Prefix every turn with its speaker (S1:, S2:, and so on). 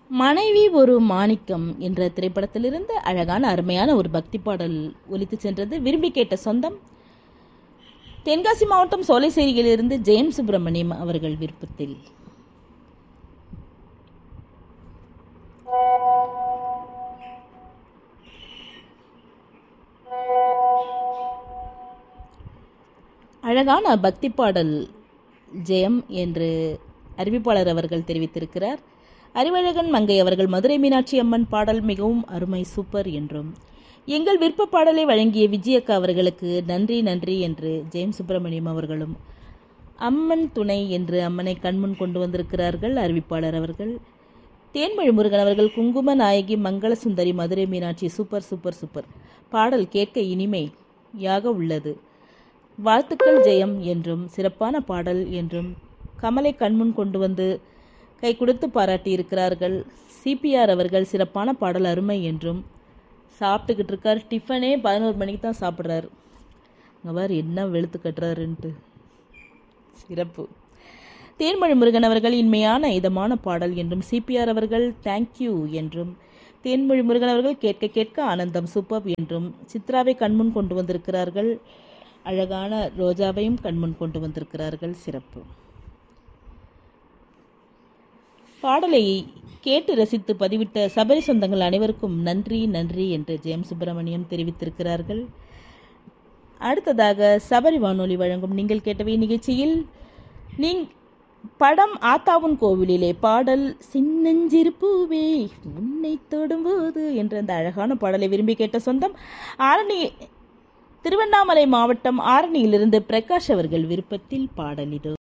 S1: மனைவி ஒரு மாணிக்கம் என்ற திரைப்படத்திலிருந்து அழகான அருமையான ஒரு பக்தி பாடல் ஒலித்து சென்றது விரும்பி கேட்ட சொந்தம் தென்காசி மாவட்டம் சோலைசேரியிலிருந்து ஜெயம் சுப்பிரமணியம் அவர்கள் விருப்பத்தில் அழகான பக்தி பாடல் ஜெயம் என்று அறிவிப்பாளர் அவர்கள் தெரிவித்திருக்கிறார் அறிவழகன் மங்கை அவர்கள் மதுரை மீனாட்சி அம்மன் பாடல் மிகவும் அருமை சூப்பர் என்றும் எங்கள் விருப்ப பாடலை வழங்கிய விஜயக்கா அவர்களுக்கு நன்றி நன்றி என்று ஜெயம் சுப்பிரமணியம் அவர்களும் அம்மன் துணை என்று அம்மனை கண்முன் கொண்டு வந்திருக்கிறார்கள் அறிவிப்பாளர் அவர்கள் தேன்மொழி முருகன் அவர்கள் குங்கும நாயகி மங்கள சுந்தரி Madurai Meenakshi super super super பாடல் கேட்க இனிமையாக உள்ளது வாழ்த்துக்கள் ஜெயம் என்றும் சிறப்பான பாடல் என்றும் கமலை கண்முன் கொண்டு வந்து கை கொடுத்து பாராட்டியிருக்கிறார்கள் சிபிஆர் அவர்கள் சிறப்பான பாடல் அருமை என்றும் சாப்பிட்டுக்கிட்டு இருக்கார் டிஃபனே பதினோரு மணிக்கு தான் சாப்பிட்றாரு அங்கே பாரு என்ன வெளுத்து கட்டுறாருன்ட்டு சிறப்பு தேன்மொழி முருகன் அவர்கள் இன்மையான இதமான பாடல் என்றும் சிபிஆர் அவர்கள் தேங்க்யூ என்றும் தேன்மொழி முருகன் அவர்கள் கேட்க கேட்க ஆனந்தம் சூப்பர் என்றும் சித்ராவை கண்முன் கொண்டு வந்திருக்கிறார்கள் அழகான ரோஜாவையும் கண்முன் கொண்டு வந்திருக்கிறார்கள் சிறப்பு பாடலை கேட்டு ரசித்து பதிவிட்ட சபரி சொந்தங்கள் அனைவருக்கும் நன்றி நன்றி என்று ஜெயம் சுப்பிரமணியம் தெரிவித்திருக்கிறார்கள் அடுத்ததாக சபரி வானொலி வழங்கும் நீங்கள் கேட்டவை நிகழ்ச்சியில் நீங் படம் ஆத்தாவுன் கோவிலிலே பாடல் சின்னஞ்சிறுப்பூவே உன்னை தொடும்போது என்ற அந்த அழகான பாடலை விரும்பி கேட்ட சொந்தம் ஆரணி திருவண்ணாமலை மாவட்டம் ஆரணியிலிருந்து பிரகாஷ் அவர்கள் விருப்பத்தில் பாடல் இது